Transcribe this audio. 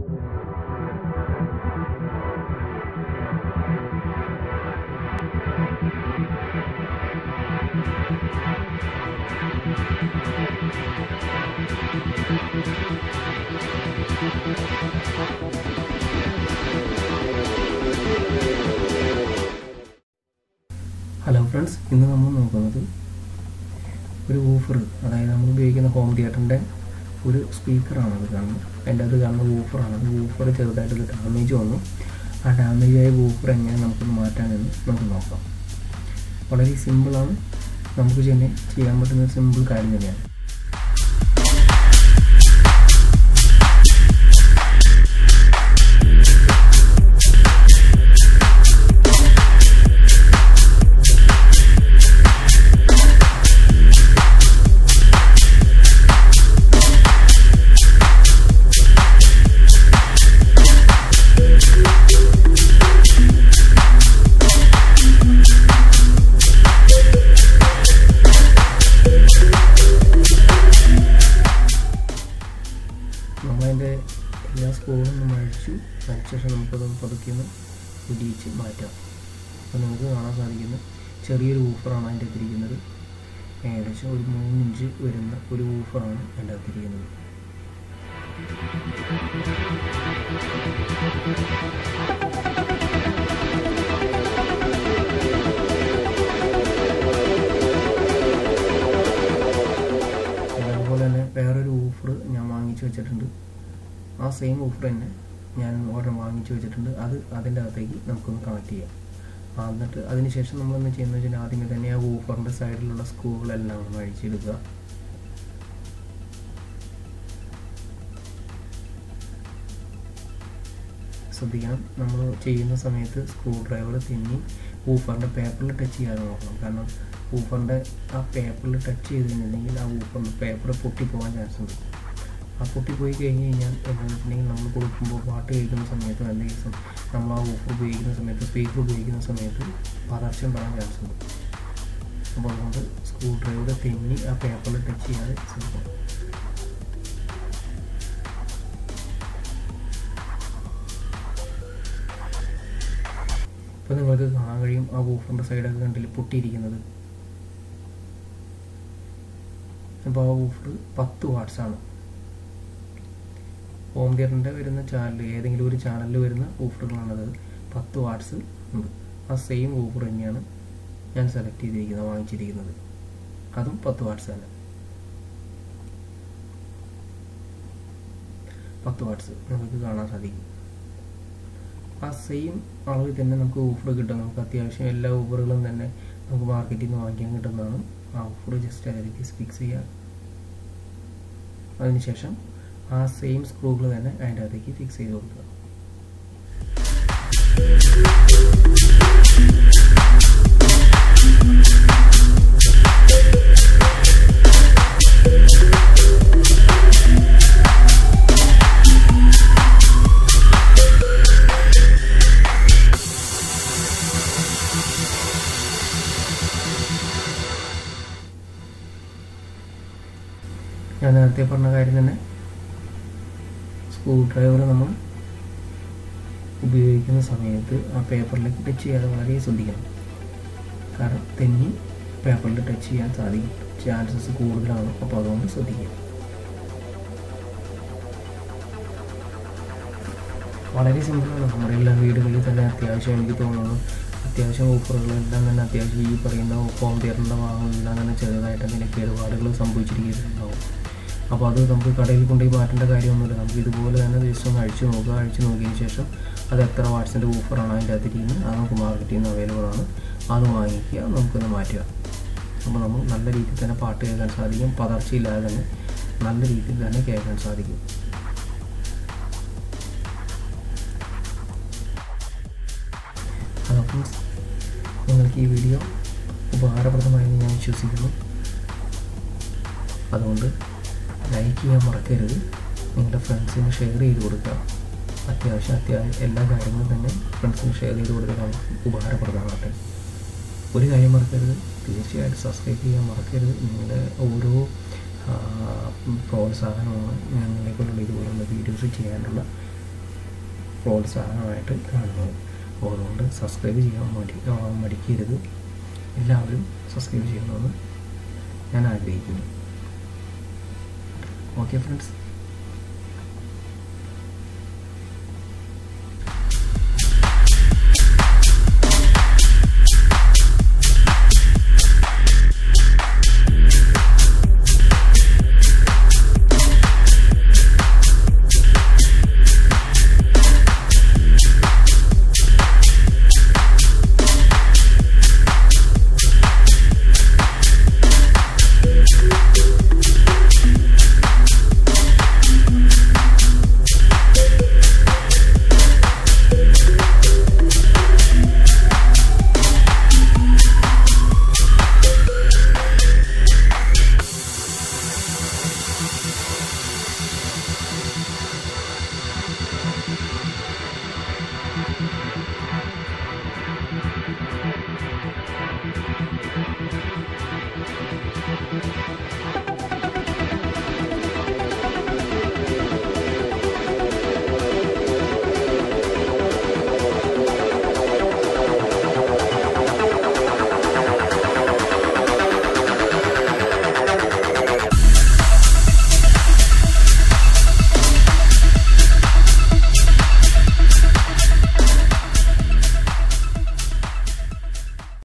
hello friends ഇന്ന് നമ്മൾ നോക്കുന്നത് ഒരു വൂഫർ അതായത് നമ്മൾ ഉപയോഗിക്കുന്ന ഹോം തിയേറ്ററിൻ്റെ ഒരു സ്പീക്കറാണ് അത് കാണുന്നത് എൻ്റെ അത് കാണുന്ന വൂഫറാണ് അത് വൂഫർ ചെറുതായിട്ട് ഡാമേജ് വന്നു ആ ഡാമേജ് ആയ വൂഫർ എങ്ങനെ നമുക്കൊന്ന് മാറ്റാമെന്ന് നമുക്ക് നോക്കാം വളരെ സിമ്പിളാണ് നമുക്ക് തന്നെ ചെയ്യാൻ പറ്റുന്ന ഒരു സിമ്പിൾ കാര്യം തന്നെയാണ് നമ്മളതിൻ്റെ എല്ലാ സ്കൂളും നമ്മൾ അഴിച്ചു അതിന് ശേഷം നമുക്കത് പതുക്കെ ഒന്ന് ഇടിയിച്ച് മാറ്റാം അപ്പോൾ നമുക്ക് കാണാൻ സാധിക്കുന്ന ചെറിയൊരു ഊഫറാണ് അതിൻ്റെ അകത്തിരിക്കുന്നത് ഏകദേശം ഒരു മൂന്നിഞ്ച് വരുന്ന ഒരു ഊഫറാണ് അതിൻ്റെ അകത്തിരിക്കുന്നത് അതുപോലെ തന്നെ വേറൊരു ഊഫർ ഞാൻ വാങ്ങിച്ചു വെച്ചിട്ടുണ്ട് ആ സെയിം ഊഫർ തന്നെ ഞാൻ ഒരെണ്ണം വാങ്ങിച്ചു വെച്ചിട്ടുണ്ട് അത് അതിൻ്റെ അകത്തേക്ക് നമുക്കൊന്ന് കണക്ട് ചെയ്യാം ആ, എന്നിട്ട് അതിന് ശേഷം നമ്മളെന്ന് ചെയ്യുന്നത് വെച്ചാൽ ആദ്യമേ തന്നെ ആ ഊഫറിൻ്റെ സൈഡിലുള്ള സ്ക്രൂകളെല്ലാം ഒന്ന് അഴിച്ചെടുക്കുക ശ്രദ്ധിക്കണം നമ്മൾ ചെയ്യുന്ന സമയത്ത് സ്ക്രൂ ഡ്രൈവർ തിന്നി ഊഫറിൻ്റെ പേപ്പറിൽ ടച്ച് ചെയ്യാതെ നോക്കണം കാരണം ഊഫറിൻ്റെ ആ പേപ്പറിൽ ടച്ച് ചെയ്തിട്ടുണ്ടെങ്കിൽ ആ ഊഫറിൻ്റെ പേപ്പർ പൊട്ടിപ്പോകാൻ ചാൻസ് ഉണ്ട് ആ പൊട്ടിപ്പോയി കഴിഞ്ഞ് കഴിഞ്ഞാൽ എന്താണെന്ന് വെച്ചിട്ടുണ്ടെങ്കിൽ നമ്മൾ കൊടുക്കുമ്പോൾ പാട്ട് കേൾക്കുന്ന സമയത്ത് അല്ലെങ്കിൽ നമ്മൾ ആ ഊഫർ ഉപയോഗിക്കുന്ന സമയത്ത് സ്പീക്കർ ഉപയോഗിക്കുന്ന സമയത്ത് പതർച്ച ഉണ്ടാകാൻ ചാൻസ് ഉണ്ട് അപ്പോൾ അതുകൊണ്ട് സ്ക്രൂ ഡ്രൈവർ തെന്നി ആ പേപ്പറിൽ ടച്ച് ചെയ്യാതെ ശ്രദ്ധിക്കണം ഇപ്പോൾ നിങ്ങൾക്ക് കാണാൻ കഴിയും ആ വൂഫറിൻ്റെ സൈഡൊക്കെ കണ്ടില്ല പൊട്ടിയിരിക്കുന്നത് അപ്പോൾ ആ വൂഫർ പത്ത് വാട്ട്സാണ് ഹോം തിയേറ്ററിൻ്റെ വരുന്ന ചാനൽ ഏതെങ്കിലും ഒരു ചാനലിൽ വരുന്ന വൂഫറുകളാണത് പത്ത് വാട്ട്സ് ഉണ്ട് ആ സെയിം വൂഫർ തന്നെയാണ് ഞാൻ സെലക്ട് ചെയ്തിരിക്കുന്നത് വാങ്ങിച്ചിരിക്കുന്നത് അതും പത്ത് വാട്ട്സ് തന്നെ പത്ത് വാട്ട്സ് നമുക്ക് കാണാൻ സാധിക്കും ആ സെയിം അളവിൽ തന്നെ നമുക്ക് ഓഫർ കിട്ടും നമുക്ക് അത്യാവശ്യം എല്ലാ ഓഫറുകളും തന്നെ നമുക്ക് മാർക്കറ്റിൽ നിന്ന് വാങ്ങിക്കാൻ കിട്ടുന്നതാണ് ആ ഓഫർ ജസ്റ്റ് അതിലേക്ക് ഫിക്സ് ചെയ്യുക അതിനുശേഷം ആ സെയിം സ്ക്രൂകൾ തന്നെ അതിൻ്റെ അകത്തേക്ക് ഫിക്സ് ചെയ്ത് കൊടുക്കുക ഞാൻ നേരത്തെ പറഞ്ഞ കാര്യം തന്നെ സ്ക്രൂ ഡ്രൈവർ നമ്മൾ ഉപയോഗിക്കുന്ന സമയത്ത് ആ പേപ്പറിലേക്ക് ടച്ച് ചെയ്യാതെ വളരെ ശ്രദ്ധിക്കണം കാരണം തെന്നി പേപ്പറിൽ ടച്ച് ചെയ്യാൻ സാധിക്കും ചാൻസസ് കൂടുതലാണ് അപ്പോൾ അതുകൊണ്ട് ശ്രദ്ധിക്കുക വളരെ സിമ്പിളാണ് നമ്മുടെ എല്ലാ വീടുകളിൽ തന്നെ അത്യാവശ്യം എനിക്ക് തോന്നുന്നു അത്യാവശ്യം ഓഫറുകളെല്ലാം തന്നെ അത്യാവശ്യം ഈ പറയുന്ന ഹോം തിയേറ്ററിൻ്റെ ഭാഗങ്ങളെല്ലാം തന്നെ ചെറുതായിട്ട് അങ്ങനെ കേടുപാടുകൾ സംഭവിച്ചിരിക്കുന്നുണ്ടാവും അപ്പോൾ അത് നമുക്ക് കടയിൽ കൊണ്ടുപോയി മാറ്റേണ്ട കാര്യമൊന്നുമില്ല നമുക്ക് ഇതുപോലെ തന്നെ ജസ്റ്റ് ഒന്ന് അഴിച്ചു നോക്കുക അഴിച്ചു നോക്കിയതിന് ശേഷം അത് എത്ര വാട്സിൻ്റെ ഓഫറാണ് അതിൻ്റെ അകത്തിരിക്കുന്നത് അത് നമുക്ക് മാർക്കറ്റിൽ നിന്ന് അവൈലബിൾ ആണ് അത് വാങ്ങിക്കുക നമുക്കൊന്ന് മാറ്റുക അപ്പോൾ നമ്മൾ നല്ല രീതിയിൽ തന്നെ പാട്ട് കേൾക്കാൻ സാധിക്കും പതർച്ചയില്ലാതെ തന്നെ നല്ല രീതിയിൽ തന്നെ കേൾക്കാൻ സാധിക്കും ഹലോ ഫ്രണ്ട്സ് നിങ്ങൾക്ക് ഈ വീഡിയോ ഉപകാരപ്രദമായെന്ന് ഞാൻ വിശ്വസിക്കുന്നു അതുകൊണ്ട് ലൈക്ക് ചെയ്യാൻ മറക്കരുത് നിങ്ങളുടെ ഫ്രണ്ട്സിന് ഷെയർ ചെയ്ത് കൊടുക്കുക അത്യാവശ്യം അത്യാവശ്യം എല്ലാ കാര്യങ്ങളും തന്നെ ഫ്രണ്ട്സിന് ഷെയർ ചെയ്ത് കൊടുക്കുക നമുക്ക് ഉപകാരപ്രദമാകട്ടെ ഒരു കാര്യം മറക്കരുത് തീർച്ചയായിട്ടും സബ്സ്ക്രൈബ് ചെയ്യാൻ മറക്കരുത് നിങ്ങളുടെ ഓരോ ആ, പ്രോത്സാഹനമാണ് ഞങ്ങളെ കൊണ്ടുള്ള ഇതുപോലുള്ള വീഡിയോസ് ചെയ്യാനുള്ള പ്രോത്സാഹനമായിട്ട് കാണുന്നത് അപ്പോൾ അതുകൊണ്ട് സബ്സ്ക്രൈബ് ചെയ്യാൻ മടി ആ, മടിക്കരുത് എല്ലാവരും സബ്സ്ക്രൈബ് ചെയ്യണമെന്ന് ഞാൻ ആഗ്രഹിക്കുന്നു ഓക്കെ ഫ്രണ്ട്സ്